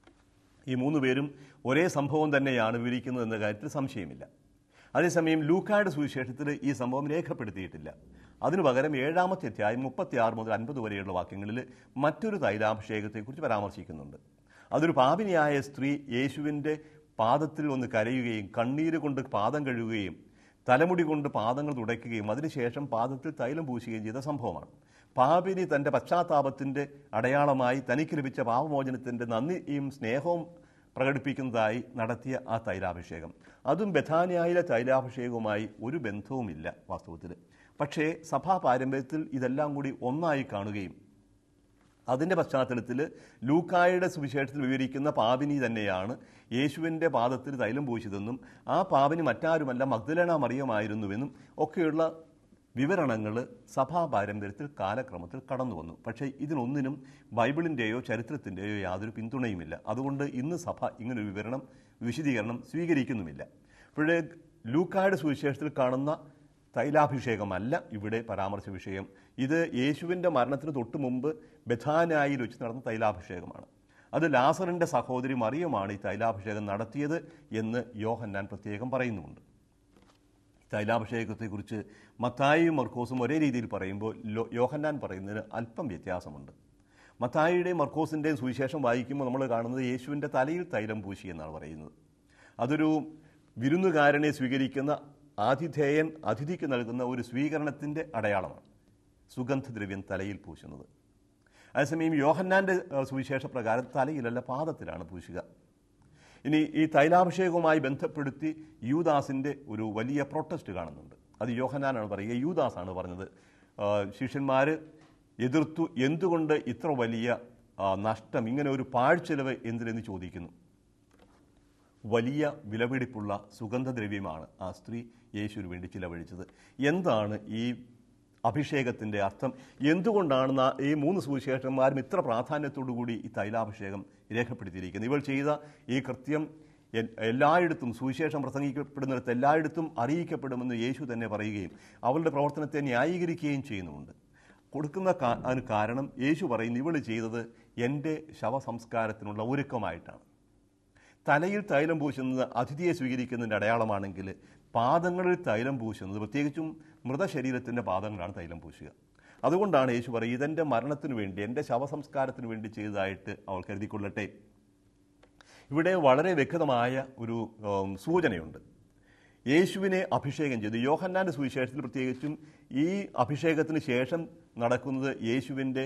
ഈ മൂന്ന് പേരും ഒരേ സംഭവം തന്നെയാണ് വിവരിക്കുന്നത് എന്ന കാര്യത്തിൽ സംശയമില്ല അതേസമയം ലൂക്കായുടെ സുവിശേഷത്തിൽ ഈ സംഭവം രേഖപ്പെടുത്തിയിട്ടില്ല അതിനു പകരം ഏഴാമത്തെ അധ്യായം മുപ്പത്തിയാറ് മുതൽ അൻപത് വരെയുള്ള വാക്യങ്ങളിൽ മറ്റൊരു തൈലാഭിഷേകത്തെക്കുറിച്ച് പരാമർശിക്കുന്നുണ്ട് അതൊരു പാപിനിയായ സ്ത്രീ യേശുവിൻ്റെ പാദത്തിൽ ഒന്ന് കരയുകയും കണ്ണീര് കൊണ്ട് പാദം കഴുകുകയും തലമുടി കൊണ്ട് പാദങ്ങൾ തുടയ്ക്കുകയും അതിനുശേഷം പാദത്തിൽ തൈലം പൂശുകയും ചെയ്ത സംഭവമാണ് പാപിനി തൻ്റെ പശ്ചാത്താപത്തിൻ്റെ അടയാളമായി തനിക്ക് ലഭിച്ച പാപമോചനത്തിൻ്റെ നന്ദിയും സ്നേഹവും പ്രകടിപ്പിക്കുന്നതായി നടത്തിയ ആ തൈലാഭിഷേകം അതും ബഥാനിയായിലെ തൈലാഭിഷേകവുമായി ഒരു ബന്ധവുമില്ല വാസ്തവത്തിൽ പക്ഷേ സഭാ പാരമ്പര്യത്തിൽ ഇതെല്ലാം കൂടി ഒന്നായി കാണുകയും അതിൻ്റെ പശ്ചാത്തലത്തിൽ ലൂക്കായുടെ സുവിശേഷത്തിൽ വിവരിക്കുന്ന പാപിനി തന്നെയാണ് യേശുവിൻ്റെ പാദത്തിൽ തൈലം പൂശിയതെന്നും ആ പാപിനി മറ്റാരുമല്ല മഗ്ദലേന മറിയമായിരുന്നുവെന്നും ഒക്കെയുള്ള വിവരണങ്ങൾ സഭാ പാരമ്പര്യത്തിൽ കാലക്രമത്തിൽ കടന്നു വന്നു പക്ഷേ ഇതിനൊന്നിനും ബൈബിളിൻ്റെയോ ചരിത്രത്തിൻ്റെയോ യാതൊരു പിന്തുണയുമില്ല അതുകൊണ്ട് ഇന്ന് സഭ ഇങ്ങനൊരു വിവരണം വിശദീകരണം സ്വീകരിക്കുന്നുമില്ല ഇപ്പോഴേ ലൂക്കായുടെ സുവിശേഷത്തിൽ കാണുന്ന തൈലാഭിഷേകമല്ല ഇവിടെ പരാമർശ വിഷയം ഇത് യേശുവിൻ്റെ മരണത്തിന് തൊട്ടു മുമ്പ് ബഥാനായിൽ വെച്ച് നടന്ന തൈലാഭിഷേകമാണ് അത് ലാസറിൻ്റെ സഹോദരി മറിയമാണ് ഈ തൈലാഭിഷേകം നടത്തിയത് എന്ന് യോഹന്നാൻ പ്രത്യേകം പറയുന്നുമുണ്ട് തൈലാഭിഷേകത്തെക്കുറിച്ച് മത്തായിയും മർക്കോസും ഒരേ രീതിയിൽ പറയുമ്പോൾ ലോ- യോഹന്നാൻ പറയുന്നതിന് അല്പം വ്യത്യാസമുണ്ട് മത്തായിയുടെയും മർക്കോസിൻ്റെയും സുവിശേഷം വായിക്കുമ്പോൾ നമ്മൾ കാണുന്നത് യേശുവിൻ്റെ തലയിൽ തൈലം പൂശി എന്നാണ് പറയുന്നത് അതൊരു വിരുന്നുകാരനെ സ്വീകരിക്കുന്ന ആതിഥേയൻ അതിഥിക്ക് നൽകുന്ന ഒരു സ്വീകരണത്തിൻ്റെ അടയാളമാണ് സുഗന്ധദ്രവ്യം തലയിൽ പൂശുന്നത് അതേസമയം യോഹന്നാൻ്റെ ഏഹ്, സുവിശേഷ പ്രകാരം തലയിലല്ല പാദത്തിലാണ് പൂശുക ഇനി ഈ തൈലാഭിഷേകവുമായി ബന്ധപ്പെടുത്തി യൂദാസിൻ്റെ ഒരു വലിയ പ്രൊട്ടസ്റ്റ് കാണുന്നുണ്ട് അത് യോഹനാനാണ് പറയുക യൂദാസാണ് പറഞ്ഞത് ശിഷ്യന്മാർ എതിർത്തു എന്തുകൊണ്ട് ഇത്ര വലിയ ആ, നഷ്ടം ഇങ്ങനെ ഒരു പാഴ്ചെലവ് എന്തിനെന്ന് ചോദിക്കുന്നു വലിയ വിലപിടിപ്പുള്ള സുഗന്ധദ്രവ്യമാണ് ആ സ്ത്രീ യേശുവിന് വേണ്ടി ചിലവഴിച്ചത് എന്താണ് ഈ അഭിഷേകത്തിൻ്റെ അർത്ഥം എന്തുകൊണ്ടാണ് നാ- ഈ മൂന്ന് സുവിശേഷന്മാരും ഇത്ര പ്രാധാന്യത്തോടു കൂടി ഈ തൈലാഭിഷേകം രേഖപ്പെടുത്തിയിരിക്കുന്നത് ഇവൾ ചെയ്ത ഈ കൃത്യം എ- എല്ലായിടത്തും സുവിശേഷം പ്രസംഗിക്കപ്പെടുന്നിടത്ത് എല്ലായിടത്തും അറിയിക്കപ്പെടുമെന്ന് യേശു തന്നെ പറയുകയും അവളുടെ പ്രവർത്തനത്തെ ന്യായീകരിക്കുകയും ചെയ്യുന്നുമുണ്ട് കൊടുക്കുന്ന കാ- അതിന് കാരണം യേശു പറയുന്നു ഇവള് ചെയ്തത് എൻ്റെ ശവസംസ്കാരത്തിനുള്ള ഒരുക്കമായിട്ടാണ് തലയിൽ തൈലം പൂശുന്നത് അതിഥിയെ സ്വീകരിക്കുന്നതിൻ്റെ അടയാളമാണെങ്കിൽ പാദങ്ങളിൽ തൈലം പൂശുന്നത് പ്രത്യേകിച്ചും മൃതശരീരത്തിൻ്റെ പാദങ്ങളാണ് തൈലം പൂശുക അതുകൊണ്ടാണ് യേശു പറയുക ഇതെൻ്റെ മരണത്തിന് വേണ്ടി എൻ്റെ ശവസംസ്കാരത്തിന് വേണ്ടി ചെയ്തതായിട്ട് അവൾ കരുതിക്കൊള്ളട്ടെ ഇവിടെ വളരെ വ്യക്തമായ ഒരു ഉം, സൂചനയുണ്ട് യേശുവിനെ അഭിഷേകം ചെയ്തു യോഹന്നാൻ്റെ സുവിശേഷത്തിൽ പ്രത്യേകിച്ചും ഈ അഭിഷേകത്തിന് ശേഷം നടക്കുന്നത് യേശുവിൻ്റെ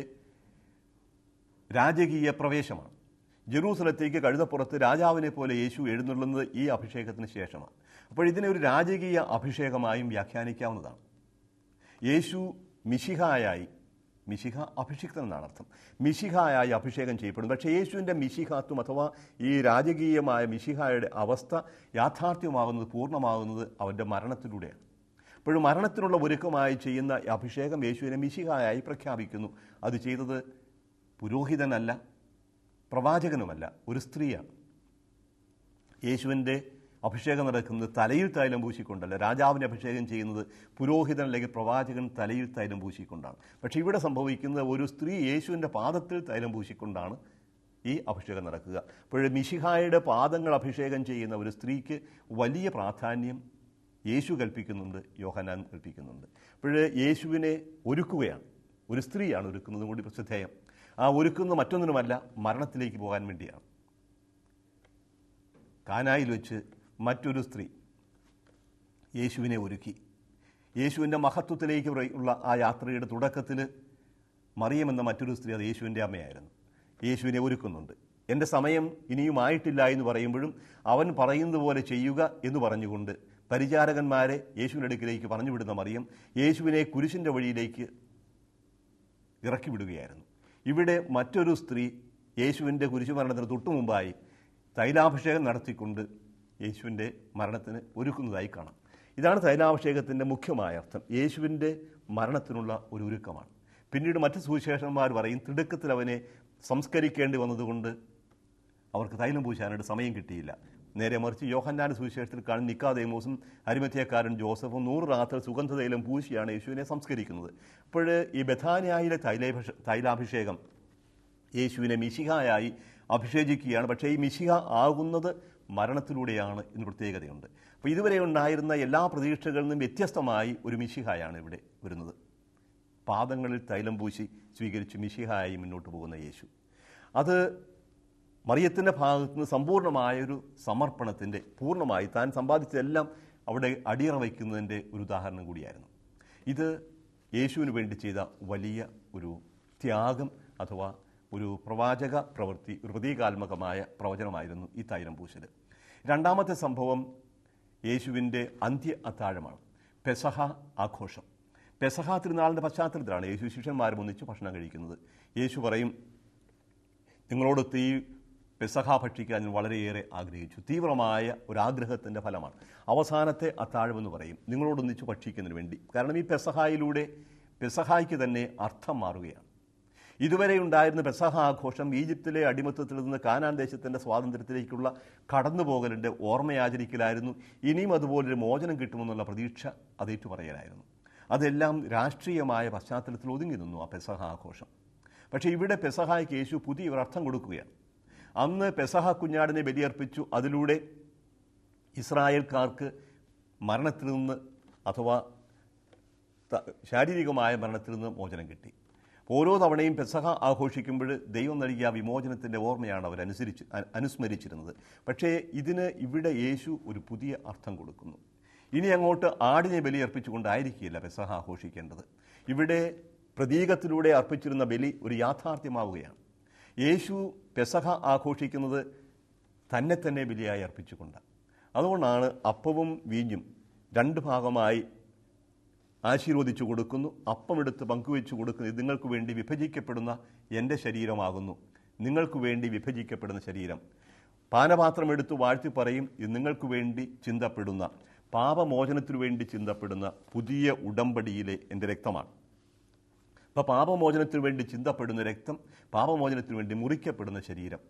രാജകീയ പ്രവേശമാണ് ജെറൂസലത്തേക്ക് കഴുതപ്പുറത്ത് രാജാവിനെ പോലെ യേശു എഴുന്നള്ളുന്നത് ഈ അഭിഷേകത്തിന് ശേഷമാണ് അപ്പോൾ ഇതിനെ ഒരു രാജകീയ അഭിഷേകമായും വ്യാഖ്യാനിക്കാവുന്നതാണ് യേശു മിശിഹായായി മിശിഹ അഭിഷിക്തൻ എന്നാണ് അർത്ഥം മിശിഹായായി അഭിഷേകം ചെയ്യപ്പെടും പക്ഷേ യേശുവിൻ്റെ മിശിഹാത്വം അഥവാ ഈ രാജകീയമായ മിശിഹായുടെ അവസ്ഥ യാഥാർത്ഥ്യമാകുന്നത് പൂർണ്ണമാകുന്നത് അവൻ്റെ മരണത്തിലൂടെയാണ് അപ്പോഴും മരണത്തിനുള്ള ഒരുക്കമായി ചെയ്യുന്ന ഈ അഭിഷേകം യേശുവിനെ മിശിഹായായി പ്രഖ്യാപിക്കുന്നു അത് ചെയ്തത് പുരോഹിതനല്ല പ്രവാചകനുമല്ല ഒരു സ്ത്രീയാണ് യേശുവിൻ്റെ അഭിഷേകം നടക്കുന്നത് തലയിൽ തൈലം പൂശിക്കൊണ്ടല്ല രാജാവിനെ അഭിഷേകം ചെയ്യുന്നത് പുരോഹിതൻ അല്ലെങ്കിൽ പ്രവാചകൻ തലയിൽ തൈലം പൂശിക്കൊണ്ടാണ് പക്ഷേ ഇവിടെ സംഭവിക്കുന്നത് ഒരു സ്ത്രീ യേശുവിൻ്റെ പാദത്തിൽ തൈലം പൂശിക്കൊണ്ടാണ് ഈ അഭിഷേകം നടക്കുക അപ്പോൾ മിശിഹായുടെ പാദങ്ങൾ അഭിഷേകം ചെയ്യുന്ന ഒരു സ്ത്രീക്ക് വലിയ പ്രാധാന്യം യേശു കൽപ്പിക്കുന്നുണ്ട് യോഹനാൻ കൽപ്പിക്കുന്നുണ്ട് അപ്പോൾ യേശുവിനെ ഒരുക്കുകയാണ് ഒരു സ്ത്രീയാണ് ഒരുക്കുന്നത് കൂടി പ്രസിദ്ധേയം ആ ഒരുക്കുന്നത് മറ്റൊന്നിനുമല്ല മരണത്തിലേക്ക് പോകാൻ വേണ്ടിയാണ് കാനായിൽ വെച്ച് മറ്റൊരു സ്ത്രീ യേശുവിനെ ഒരുക്കി യേശുവിൻ്റെ മഹത്വത്തിലേക്ക് ഉറ- ഉള്ള ആ യാത്രയുടെ തുടക്കത്തിൽ മറിയം എന്ന മറ്റൊരു സ്ത്രീ അത് യേശുവിൻ്റെ അമ്മയായിരുന്നു യേശുവിനെ ഒരുക്കുന്നുണ്ട് എൻ്റെ സമയം ഇനിയും ആയിട്ടില്ല എന്ന് പറയുമ്പോഴും അവൻ പറയുന്നത് പോലെ ചെയ്യുക എന്ന് പറഞ്ഞുകൊണ്ട് പരിചാരകന്മാരെ യേശുവിൻ്റെ അടുക്കിലേക്ക് പറഞ്ഞു വിടുന്ന മറിയം യേശുവിനെ കുരിശിൻ്റെ വഴിയിലേക്ക് ഇറക്കി വിടുകയായിരുന്നു ഇവിടെ മറ്റൊരു സ്ത്രീ യേശുവിൻ്റെ കുരിശുമരണത്തിന് തൊട്ടു മുമ്പായി തൈലാഭിഷേകം നടത്തിക്കൊണ്ട് യേശുവിൻ്റെ മരണത്തിന് ഒരുക്കുന്നതായി കാണാം ഇതാണ് തൈലാഭിഷേകത്തിൻ്റെ മുഖ്യമായ അർത്ഥം യേശുവിൻ്റെ മരണത്തിനുള്ള ഒരു ഒരുക്കമാണ് പിന്നീട് മറ്റ് സുവിശേഷന്മാർ പറയും തിടുക്കത്തിൽ അവനെ സംസ്കരിക്കേണ്ടി വന്നതുകൊണ്ട് അവർക്ക് തൈലം പൂശാനായിട്ട് സമയം കിട്ടിയില്ല നേരെ മറിച്ച് യോഹന്നാന്റെ സുവിശേഷത്തിൽ കാണുന്ന നിക്കാദേമോസും അരിമത്യക്കാരൻ ജോസഫും നൂറ് രാത്രി സുഗന്ധതൈലം പൂശിയാണ് യേശുവിനെ സംസ്കരിക്കുന്നത് അപ്പോൾ ഈ ബഥാനിയായിലെ തൈലാഭിഷ തൈലാഭിഷേകം യേശുവിനെ മിശിഹായായി അഭിഷേചിക്കുകയാണ് പക്ഷേ ഈ മിശിഹ ആകുന്നത് മരണത്തിലൂടെയാണ് എന്ന് പ്രത്യേകതയുണ്ട് അപ്പോൾ ഇതുവരെ ഉണ്ടായിരുന്ന എല്ലാ പ്രതീക്ഷകളിൽ നിന്നും വ്യത്യസ്തമായി ഒരു മിശിഹായാണ് ഇവിടെ വരുന്നത് പാദങ്ങളിൽ തൈലം പൂശി സ്വീകരിച്ച് മിശിഹായി മുന്നോട്ട് പോകുന്ന യേശു അത് മറിയത്തിൻ്റെ ഭാഗത്ത് നിന്ന് സമ്പൂർണ്ണമായൊരു സമർപ്പണത്തിൻ്റെ പൂർണ്ണമായി താൻ സമ്പാദിച്ചതെല്ലാം അവിടെ അടിയറ വയ്ക്കുന്നതിൻ്റെ ഒരു ഉദാഹരണം കൂടിയായിരുന്നു ഇത് യേശുവിന് വേണ്ടി ചെയ്ത വലിയ ഒരു ത്യാഗം അഥവാ ഒരു പ്രവാചക പ്രവൃത്തി ഒരു പ്രതീകാത്മകമായ പ്രവചനമായിരുന്നു ഈ തൈലം പൂശൽ രണ്ടാമത്തെ സംഭവം യേശുവിൻ്റെ അന്ത്യ അത്താഴമാണ് പെസഹ ആഘോഷം പെസഹ തിരുനാളിൻ്റെ പശ്ചാത്തലത്തിലാണ് യേശു ശിഷ്യന്മാരും ഒന്നിച്ച് ഭക്ഷണം കഴിക്കുന്നത് യേശു പറയും നിങ്ങളോടൊത്ത് ഈ പെസഹ ഭക്ഷിക്കാൻ ഞാൻ വളരെയേറെ ആഗ്രഹിച്ചു തീവ്രമായ ഒരു ആഗ്രഹത്തിൻ്റെ ഫലമാണ് അവസാനത്തെ അത്താഴമെന്ന് പറയും നിങ്ങളോടൊന്നിച്ച് ഭക്ഷിക്കുന്നതിന് വേണ്ടി കാരണം ഈ പെസഹായിലൂടെ പെസഹായ്ക്ക് തന്നെ അർത്ഥം മാറുകയാണ് ഇതുവരെ ഉണ്ടായിരുന്ന പെസഹ ആഘോഷം ഈജിപ്തിലെ അടിമത്തത്തിൽ നിന്ന് കാനാൻ ദേശത്തിൻ്റെ സ്വാതന്ത്ര്യത്തിലേക്കുള്ള കടന്നുപോകലിൻ്റെ ഓർമ്മയാചരിക്കലായിരുന്നു ഇനിയും അതുപോലൊരു മോചനം കിട്ടുമെന്നുള്ള പ്രതീക്ഷ അതേറ്റു പറയലായിരുന്നു അതെല്ലാം രാഷ്ട്രീയമായ പശ്ചാത്തലത്തിൽ ഒതുങ്ങി നിന്നു ആ പെസഹ ആഘോഷം പക്ഷേ ഇവിടെ പെസഹായ്ക്ക് യേശു പുതിയ ഒരു അർത്ഥം കൊടുക്കുകയാണ് അന്ന് പെസഹ കുഞ്ഞാടിനെ ബലിയർപ്പിച്ചു അതിലൂടെ ഇസ്രായേൽക്കാർക്ക് മരണത്തിൽ നിന്ന് അഥവാ ത- ശാരീരികമായ മരണത്തിൽ നിന്ന് മോചനം കിട്ടി ഓരോ തവണയും പെസഹ ആഘോഷിക്കുമ്പോൾ ദൈവം നൽകിയ ആ വിമോചനത്തിൻ്റെ ഓർമ്മയാണ് അവർ അനുസരിച്ച് അ- അനുസ്മരിച്ചിരുന്നത് പക്ഷേ ഇതിന് ഇവിടെ യേശു ഒരു പുതിയ അർത്ഥം കൊടുക്കുന്നു ഇനി അങ്ങോട്ട് ആടിനെ ബലിയർപ്പിച്ചുകൊണ്ടായിരിക്കില്ല പെസഹ ആഘോഷിക്കേണ്ടത് ഇവിടെ പ്രതീകത്തിലൂടെ അർപ്പിച്ചിരുന്ന ബലി ഒരു യാഥാർത്ഥ്യമാവുകയാണ് യേശു പെസഹ ആഘോഷിക്കുന്നത് തന്നെ തന്നെ ബലിയായി അർപ്പിച്ചുകൊണ്ട് അതുകൊണ്ടാണ് അപ്പവും വീഞ്ഞും രണ്ട് ഭാഗമായി ആശീർവദിച്ചു കൊടുക്കുന്നു അപ്പമെടുത്ത് പങ്കുവെച്ചു കൊടുക്കുന്നു ഇത് നിങ്ങൾക്ക് വേണ്ടി വിഭജിക്കപ്പെടുന്ന എൻ്റെ ശരീരമാകുന്നു നിങ്ങൾക്ക് വേണ്ടി വിഭജിക്കപ്പെടുന്ന ശരീരം പാനപാത്രം എടുത്ത് വാഴ്ത്തി പറയും ഇത് നിങ്ങൾക്ക് വേണ്ടി ചിന്തപ്പെടുന്ന പാപമോചനത്തിനു വേണ്ടി ചിന്തപ്പെടുന്ന പുതിയ ഉടമ്പടിയിലെ എൻ്റെ രക്തമാണ് അപ്പോൾ പാപമോചനത്തിനു വേണ്ടി ചിന്തപ്പെടുന്ന രക്തം പാപമോചനത്തിനു വേണ്ടി മുറിക്കപ്പെടുന്ന ശരീരം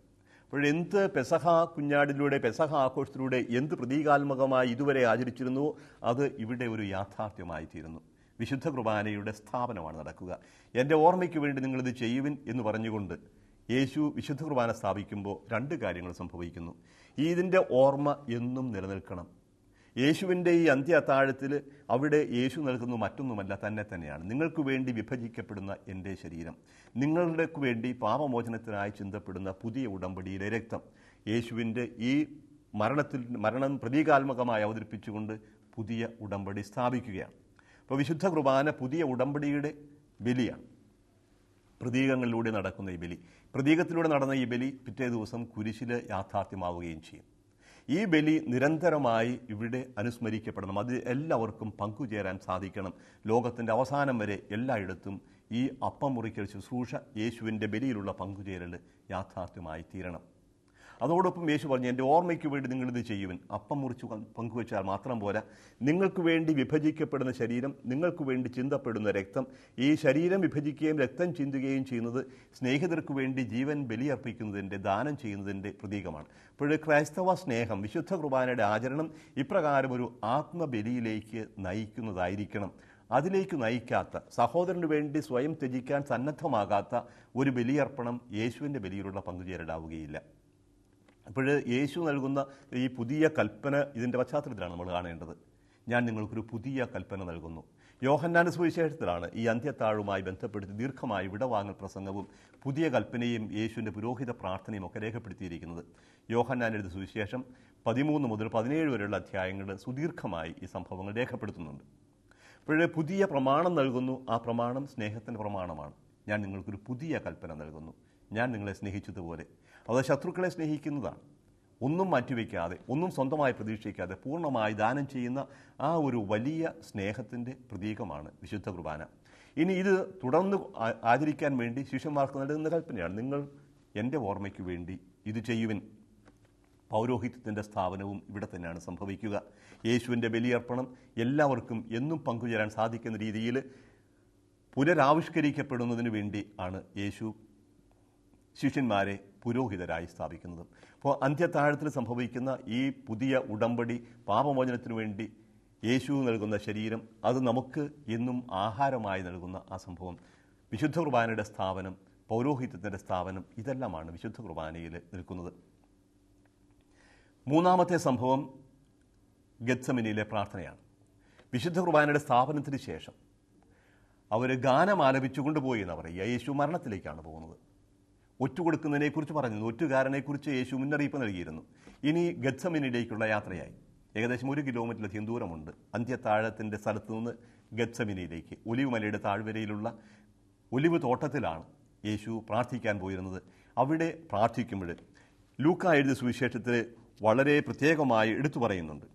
അപ്പോഴെന്ത് പെസഹ കുഞ്ഞാടിലൂടെ പെസഹ ആഘോഷത്തിലൂടെ എന്ത് പ്രതീകാത്മകമായി ഇതുവരെ ആചരിച്ചിരുന്നുവോ അത് ഇവിടെ ഒരു യാഥാർത്ഥ്യമായി തീരുന്നു വിശുദ്ധ കുർബാനയുടെ സ്ഥാപനമാണ് നടക്കുക എൻ്റെ ഓർമ്മയ്ക്ക് വേണ്ടി നിങ്ങളിത് ചെയ്യുവിൻ എന്ന് പറഞ്ഞുകൊണ്ട് യേശു വിശുദ്ധ കുർബാന സ്ഥാപിക്കുമ്പോൾ രണ്ട് കാര്യങ്ങൾ സംഭവിക്കുന്നു ഇതിൻ്റെ ഓർമ്മ എന്നും നിലനിൽക്കണം യേശുവിൻ്റെ ഈ അന്ത്യ അത്താഴത്തിൽ അവിടെ യേശു നൽകുന്ന മറ്റൊന്നുമല്ല തന്നെ തന്നെയാണ് നിങ്ങൾക്ക് വേണ്ടി വിഭജിക്കപ്പെടുന്ന എൻ്റെ ശരീരം നിങ്ങളുടെ വേണ്ടി പാപമോചനത്തിനായി ചിന്തപ്പെടുന്ന പുതിയ ഉടമ്പടിയിലെ രക്തം യേശുവിൻ്റെ ഈ മരണത്തിൽ മരണം പ്രതീകാത്മകമായി അവതരിപ്പിച്ചുകൊണ്ട് പുതിയ ഉടമ്പടി സ്ഥാപിക്കുകയാണ് അപ്പോൾ വിശുദ്ധ കുർബാന പുതിയ ഉടമ്പടിയുടെ ബലിയാണ് പ്രതീകങ്ങളിലൂടെ നടക്കുന്ന ഈ ബലി പ്രതീകത്തിലൂടെ നടന്ന ഈ ബലി പിറ്റേ ദിവസം കുരിശിൽ യാഥാർത്ഥ്യമാവുകയും ചെയ്യും ഈ ബലി നിരന്തരമായി ഇവിടെ അനുസ്മരിക്കപ്പെടണം അത് എല്ലാവർക്കും പങ്കുചേരാൻ സാധിക്കണം ലോകത്തിൻ്റെ അവസാനം വരെ എല്ലായിടത്തും ഈ അപ്പം മുറിക്കൽ ശുശ്രൂഷ യേശുവിൻ്റെ ബലിയിലുള്ള പങ്കുചേരൽ യാഥാർത്ഥ്യമായി തീരണം അതോടൊപ്പം യേശു പറഞ്ഞു എൻ്റെ ഓർമ്മയ്ക്ക് വേണ്ടി നിങ്ങളിത് ചെയ്യുവൻ അപ്പം മുറിച്ച് പങ്കുവച്ചാൽ മാത്രം പോരാ നിങ്ങൾക്ക് വേണ്ടി വിഭജിക്കപ്പെടുന്ന ശരീരം നിങ്ങൾക്ക് വേണ്ടി ചിന്തപ്പെടുന്ന രക്തം ഈ ശരീരം വിഭജിക്കുകയും രക്തം ചിന്തുകയും ചെയ്യുന്നത് സ്നേഹിതർക്ക് വേണ്ടി ജീവൻ ബലിയർപ്പിക്കുന്നതിൻ്റെ ദാനം ചെയ്യുന്നതിൻ്റെ പ്രതീകമാണ് അപ്പോൾ ക്രൈസ്തവ സ്നേഹം വിശുദ്ധ കുർബാനയുടെ ആചരണം ഇപ്രകാരം ഒരു ആത്മബലിയിലേക്ക് നയിക്കുന്നതായിരിക്കണം അതിലേക്ക് നയിക്കാത്ത സഹോദരന് വേണ്ടി സ്വയം ത്യജിക്കാൻ സന്നദ്ധമാകാത്ത ഒരു ബലിയർപ്പണം യേശുവിൻ്റെ ബലിയിലുള്ള പങ്കുചേരലാവുകയില്ല അപ്പോൾ യേശു നൽകുന്ന ഈ പുതിയ കൽപ്പന ഇതിൻ്റെ പശ്ചാത്തലത്തിലാണ് നമ്മൾ കാണേണ്ടത് ഞാൻ നിങ്ങൾക്കൊരു പുതിയ കൽപ്പന നൽകുന്നു യോഹന്നാന സുവിശേഷത്തിലാണ് ഈ അന്ത്യത്താഴുമായി ബന്ധപ്പെടുത്തി ദീർഘമായി വിടവാങ്ങൽ പ്രസംഗവും പുതിയ കൽപ്പനയും യേശുവിൻ്റെ പുരോഹിത പ്രാർത്ഥനയും ഒക്കെ രേഖപ്പെടുത്തിയിരിക്കുന്നത് യോഹന്നാൻ എഴുതിയ സുവിശേഷം പതിമൂന്ന് മുതൽ പതിനേഴ് വരെയുള്ള അധ്യായങ്ങൾ സുദീർഘമായി ഈ സംഭവങ്ങൾ രേഖപ്പെടുത്തുന്നുണ്ട് അപ്പോഴേ പുതിയ പ്രമാണം നൽകുന്നു ആ പ്രമാണം സ്നേഹത്തിൻ്റെ പ്രമാണമാണ് ഞാൻ നിങ്ങൾക്കൊരു പുതിയ കൽപ്പന നൽകുന്നു ഞാൻ നിങ്ങളെ സ്നേഹിച്ചതുപോലെ അത് ശത്രുക്കളെ സ്നേഹിക്കുന്നതാണ് ഒന്നും മാറ്റിവെക്കാതെ ഒന്നും സ്വന്തമായി പ്രതീക്ഷിക്കാതെ പൂർണ്ണമായി ദാനം ചെയ്യുന്ന ആ ഒരു വലിയ സ്നേഹത്തിൻ്റെ പ്രതീകമാണ് വിശുദ്ധ കുർബാന ഇനി ഇത് തുടർന്ന് ആ- ആചരിക്കാൻ വേണ്ടി ശിഷ്യന്മാർക്ക് നൽകുന്ന കൽപ്പനയാണ് നിങ്ങൾ എൻ്റെ ഓർമ്മയ്ക്ക് വേണ്ടി ഇത് ചെയ്യുവിൻ പൗരോഹിത്യത്തിൻ്റെ സ്ഥാപനവും ഇവിടെ തന്നെയാണ് സംഭവിക്കുക യേശുവിൻ്റെ ബലിയർപ്പണം എല്ലാവർക്കും എന്നും പങ്കുചേരാൻ സാധിക്കുന്ന രീതിയിൽ പുനരാവിഷ്കരിക്കപ്പെടുന്നതിന് വേണ്ടി ആണ് യേശു ശിഷ്യന്മാരെ പുരോഹിതരായി സ്ഥാപിക്കുന്നത് അപ്പോൾ അന്ത്യത്താഴത്തിൽ സംഭവിക്കുന്ന ഈ പുതിയ ഉടമ്പടി പാപമോചനത്തിനു വേണ്ടി യേശു നൽകുന്ന ശരീരം അത് നമുക്ക് എന്നും ആഹാരമായി നൽകുന്ന ആ സംഭവം വിശുദ്ധ കുർബാനയുടെ സ്ഥാപനം പൗരോഹിത്യത്തിൻ്റെ സ്ഥാപനം ഇതെല്ലാമാണ് വിശുദ്ധ കുർബാനയിൽ നിൽക്കുന്നത് മൂന്നാമത്തെ സംഭവം ഗത്സമിനിയിലെ പ്രാർത്ഥനയാണ് വിശുദ്ധ കുർബാനയുടെ സ്ഥാപനത്തിന് ശേഷം അവർ ഗാനം ആലപിച്ചു കൊണ്ടുപോയി എന്ന് പറയുക യേശു മരണത്തിലേക്കാണ് പോകുന്നത് ഒറ്റുകൊടുക്കുന്നതിനെക്കുറിച്ച് പറഞ്ഞു ഒറ്റുകാരനെക്കുറിച്ച് യേശു മുന്നറിയിപ്പ് നൽകിയിരുന്നു ഇനി ഗത്സമിനിയിലേക്കുള്ള യാത്രയായി ഏകദേശം ഒരു കിലോമീറ്ററിലധികം ദൂരമുണ്ട് അന്ത്യത്താഴത്തിൻ്റെ സ്ഥലത്ത് നിന്ന് ഗത്സമിനിയിലേക്ക് ഒലിവ് മലയുടെ താഴ്വരയിലുള്ള ഒലിവ് തോട്ടത്തിലാണ് യേശു പ്രാർത്ഥിക്കാൻ പോയിരുന്നത് അവിടെ പ്രാർത്ഥിക്കുമ്പോൾ ലൂക്ക എഴുതിയ സുവിശേഷത്തിൽ വളരെ പ്രത്യേകമായി എടുത്തു പറയുന്നുണ്ട്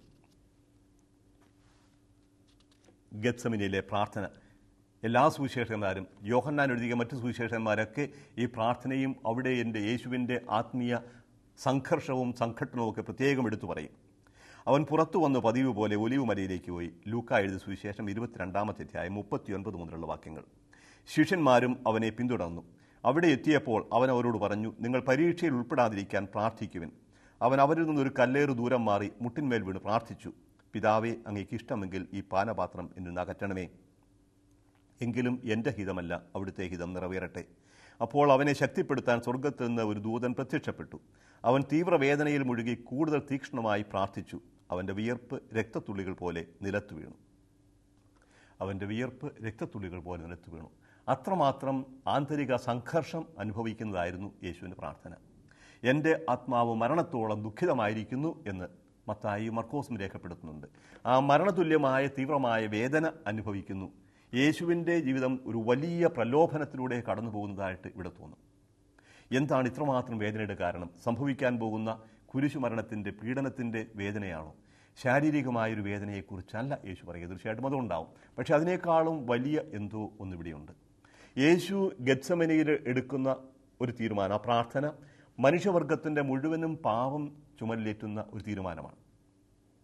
ഗത്സമിനിയിലെ പ്രാർത്ഥന എല്ലാ സുവിശേഷന്മാരും യോഹന്നാൻ എഴുതിയ മറ്റു സുവിശേഷന്മാരൊക്കെ ഈ പ്രാർത്ഥനയും അവിടെ എൻ്റെ യേശുവിൻ്റെ ആത്മീയ സംഘർഷവും സംഘട്ടനവും ഒക്കെ പ്രത്യേകം എടുത്തു പറയും അവൻ പുറത്തു വന്ന് പതിവ് പോലെ ഒലിവ് മലയിലേക്ക് പോയി ലൂക്ക എഴുതിയ സുവിശേഷം ഇരുപത്തിരണ്ടാമത്തെ അധ്യായം മുപ്പത്തിയൊൻപത് മുതലുള്ള വാക്യങ്ങൾ ശിഷ്യന്മാരും അവനെ പിന്തുടർന്നു അവിടെ എത്തിയപ്പോൾ അവൻ അവരോട് പറഞ്ഞു നിങ്ങൾ പരീക്ഷയിൽ ഉൾപ്പെടാതിരിക്കാൻ പ്രാർത്ഥിക്കുവിൻ അവൻ അവരിൽ നിന്നൊരു കല്ലേറ് ദൂരം മാറി മുട്ടിന്മേൽ വീണ് പ്രാർത്ഥിച്ചു പിതാവേ അങ്ങേക്ക് ഇഷ്ടമെങ്കിൽ ഈ പാനപാത്രം എന്നിൽ നിന്ന് അകറ്റണമേ എങ്കിലും എൻ്റെ ഹിതമല്ല അവിടുത്തെ ഹിതം നിറവേറട്ടെ അപ്പോൾ അവനെ ശക്തിപ്പെടുത്താൻ സ്വർഗത്തിൽ നിന്ന് ഒരു ദൂതൻ പ്രത്യക്ഷപ്പെട്ടു അവൻ തീവ്രവേദനയിൽ മുഴുകി കൂടുതൽ തീക്ഷ്ണമായി പ്രാർത്ഥിച്ചു അവൻ്റെ വിയർപ്പ് രക്തത്തുള്ളികൾ പോലെ നിലത്തു വീണു അവൻ്റെ വിയർപ്പ് രക്തത്തുള്ളികൾ പോലെ നിലത്തു വീണു അത്രമാത്രം ആന്തരിക സംഘർഷം അനുഭവിക്കുന്നതായിരുന്നു യേശുവിൻ്റെ പ്രാർത്ഥന എൻ്റെ ആത്മാവ് മരണത്തോളം ദുഃഖിതമായിരിക്കുന്നു എന്ന് മത്തായി മർക്കോസും രേഖപ്പെടുത്തുന്നുണ്ട് ആ മരണതുല്യമായ തീവ്രമായ വേദന അനുഭവിക്കുന്നു യേശുവിൻ്റെ ജീവിതം ഒരു വലിയ പ്രലോഭനത്തിലൂടെ കടന്നു പോകുന്നതായിട്ട് ഇവിടെ തോന്നും എന്താണ് ഇത്രമാത്രം വേദനയുടെ കാരണം സംഭവിക്കാൻ പോകുന്ന കുരിശുമരണത്തിൻ്റെ പീഡനത്തിൻ്റെ വേദനയാണോ ശാരീരികമായൊരു വേദനയെക്കുറിച്ചല്ല യേശു പറയുക തീർച്ചയായിട്ടും അതുണ്ടാവും പക്ഷെ അതിനേക്കാളും വലിയ എന്തോ ഒന്നിവിടെയുണ്ട് യേശു ഗത്സമനയിൽ എടുക്കുന്ന ഒരു തീരുമാനം ആ പ്രാർത്ഥന മനുഷ്യവർഗത്തിൻ്റെ മുഴുവനും പാപം ചുമലിലേറ്റുന്ന ഒരു തീരുമാനമാണ്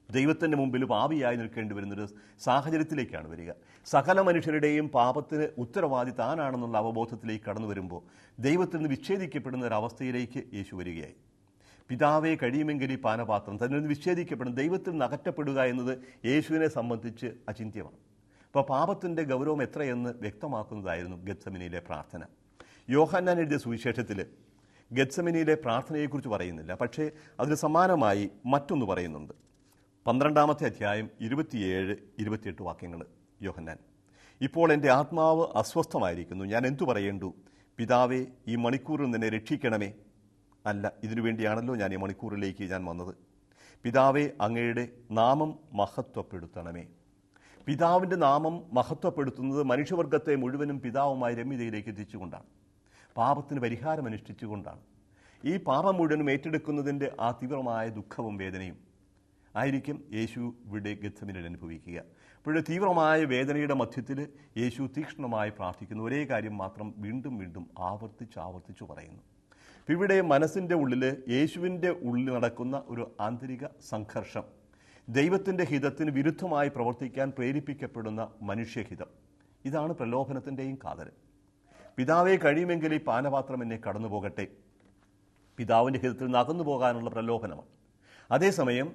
ദൈവത്തിൻ്റെ മുമ്പിൽ പാപിയായി നിൽക്കേണ്ടി വരുന്നൊരു സാഹചര്യത്തിലേക്കാണ് വരിക സകല മനുഷ്യരുടെയും പാപത്തിന് ഉത്തരവാദി താനാണെന്നുള്ള അവബോധത്തിലേക്ക് കടന്നു വരുമ്പോൾ ദൈവത്തിൽ നിന്ന് വിച്ഛേദിക്കപ്പെടുന്ന ഒരു അവസ്ഥയിലേക്ക് യേശു വരികയായി പിതാവെ കഴിയുമെങ്കിൽ ഈ പാനപാത്രം തന്നിൽ നിന്ന് വിച്ഛേദിക്കപ്പെടും ദൈവത്തിൽ നിന്ന് അകറ്റപ്പെടുക എന്നത് യേശുവിനെ സംബന്ധിച്ച് അചിന്ത്യമാണ് അപ്പോൾ പാപത്തിൻ്റെ ഗൗരവം എത്രയെന്ന് വ്യക്തമാക്കുന്നതായിരുന്നു ഗത്സമിനിയിലെ പ്രാർത്ഥന യോഹന്നാൻ എഴുതിയ സുവിശേഷത്തിൽ ഗത്സമിനിയിലെ പ്രാർത്ഥനയെക്കുറിച്ച് പറയുന്നില്ല പക്ഷേ അതിന് സമാനമായി മറ്റൊന്ന് പറയുന്നുണ്ട് പന്ത്രണ്ടാമത്തെ അധ്യായം ഇരുപത്തിയേഴ് ഇരുപത്തിയെട്ട് വാക്യങ്ങൾ യോഹന്നാൻ ഇപ്പോൾ എൻ്റെ ആത്മാവ് അസ്വസ്ഥമായിരിക്കുന്നു ഞാൻ എന്തു പറയേണ്ടു പിതാവേ ഈ മണിക്കൂറിൽ നിന്നെ രക്ഷിക്കണമേ അല്ല ഇതിനു വേണ്ടിയാണല്ലോ ഞാൻ ഈ മണിക്കൂറിലേക്ക് ഞാൻ വന്നത് പിതാവേ അങ്ങയുടെ നാമം മഹത്വപ്പെടുത്തണമേ പിതാവിൻ്റെ നാമം മഹത്വപ്പെടുത്തുന്നത് മനുഷ്യവർഗത്തെ മുഴുവനും പിതാവുമായി രമ്യതയിലേക്ക് എത്തിച്ചുകൊണ്ടാണ് പാപത്തിന് പരിഹാരം അനുഷ്ഠിച്ചുകൊണ്ടാണ് ഈ പാപം മുഴുവനും ഏറ്റെടുക്കുന്നതിൻ്റെ ആ തീവ്രമായ ദുഃഖവും വേദനയും ആയിരിക്കും യേശു ഇവിടെ ഗത്സമിനിൽ അനുഭവിക്കുക അപ്പോഴേ തീവ്രമായ വേദനയുടെ മധ്യത്തിൽ യേശു തീക്ഷ്ണമായി പ്രാർത്ഥിക്കുന്നു ഒരേ കാര്യം മാത്രം വീണ്ടും വീണ്ടും ആവർത്തിച്ച് ആവർത്തിച്ചു പറയുന്നു അപ്പോൾ ഇവിടെ മനസ്സിൻ്റെ ഉള്ളിൽ യേശുവിൻ്റെ ഉള്ളിൽ നടക്കുന്ന ഒരു ആന്തരിക സംഘർഷം ദൈവത്തിൻ്റെ ഹിതത്തിന് വിരുദ്ധമായി പ്രവർത്തിക്കാൻ പ്രേരിപ്പിക്കപ്പെടുന്ന മനുഷ്യഹിതം ഇതാണ് പ്രലോഭനത്തിൻ്റെയും കാതൽ പിതാവെ കഴിയുമെങ്കിൽ ഈ പാനപാത്രം എന്നെ കടന്നു പോകട്ടെ പിതാവിൻ്റെ ഹിതത്തിൽ നിന്ന് അകന്നു പോകാനുള്ള പ്രലോഭനമാണ് അതേസമയം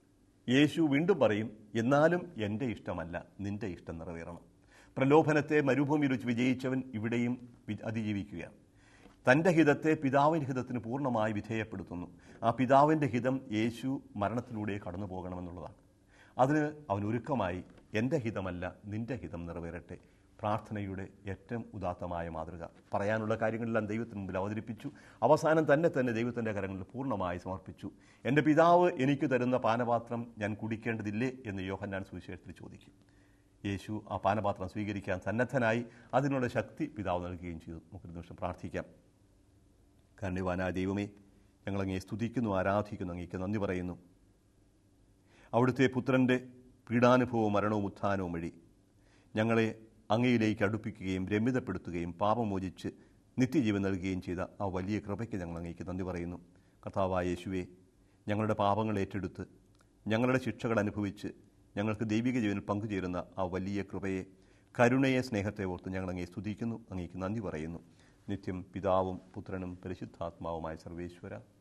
യേശു വീണ്ടും പറയും എന്നാലും എൻ്റെ ഇഷ്ടമല്ല നിന്റെ ഇഷ്ടം നിറവേറണം പ്രലോഭനത്തെ മരുഭൂമിയിൽ വെച്ച് വിജയിച്ചവൻ ഇവിടെയും വി- അതിജീവിക്കുകയാണ് തൻ്റെ ഹിതത്തെ പിതാവിൻ്റെ ഹിതത്തിന് പൂർണ്ണമായി വിധേയപ്പെടുത്തുന്നു ആ പിതാവിൻ്റെ ഹിതം യേശു മരണത്തിലൂടെ കടന്നു പോകണമെന്നുള്ളതാണ് അതിന് അവൻ ഒരുക്കമായി എൻ്റെ ഹിതമല്ല നിന്റെ ഹിതം നിറവേറട്ടെ പ്രാർത്ഥനയുടെ ഏറ്റവും ഉദാത്തമായ മാതൃക പറയാനുള്ള കാര്യങ്ങളെല്ലാം ദൈവത്തിന് മുമ്പിൽ അവതരിപ്പിച്ചു അവസാനം തന്നെ തന്നെ ദൈവത്തിൻ്റെ കരങ്ങളിൽ പൂർണ്ണമായി സമർപ്പിച്ചു എൻ്റെ പിതാവ് എനിക്ക് തരുന്ന പാനപാത്രം ഞാൻ കുടിക്കേണ്ടതില്ലേ എന്ന് യോഹന്നാൻ സുവിശേഷത്തിൽ ചോദിക്കും യേശു ആ പാനപാത്രം സ്വീകരിക്കാൻ സന്നദ്ധനായി അതിനുള്ള ശക്തി പിതാവ് നൽകുകയും ചെയ്തു നമുക്കൊരു നിമിഷം പ്രാർത്ഥിക്കാം കാരണവാനായ ദൈവമേ ഞങ്ങളങ്ങേ സ്തുതിക്കുന്നു ആരാധിക്കുന്നു അങ്ങേക്ക് നന്ദി പറയുന്നു അവിടുത്തെ പുത്രൻ്റെ പീഡാനുഭവവും മരണവും ഉത്ഥാനവും വഴി ഞങ്ങളെ അങ്ങയിലേക്ക് അടുപ്പിക്കുകയും രമ്യതപ്പെടുത്തുകയും പാപമോചിച്ച് നിത്യജീവൻ നൽകുകയും ചെയ്ത ആ വലിയ കൃപയ്ക്ക് ഞങ്ങൾ അങ്ങേക്ക് നന്ദി പറയുന്നു കർത്താവായ യേശുവെ ഞങ്ങളുടെ പാപങ്ങൾ ഏറ്റെടുത്ത് ഞങ്ങളുടെ ശിക്ഷകൾ അനുഭവിച്ച് ഞങ്ങൾക്ക് ദൈവിക ജീവനിൽ പങ്കുചേരുന്ന ആ വലിയ കൃപയെ കരുണയെ സ്നേഹത്തെ ഓർത്ത് ഞങ്ങൾ അങ്ങേ സ്തുതിക്കുന്നു അങ്ങേക്ക് നന്ദി പറയുന്നു നിത്യം പിതാവും പുത്രനും പരിശുദ്ധാത്മാവുമായ സർവേശ്വര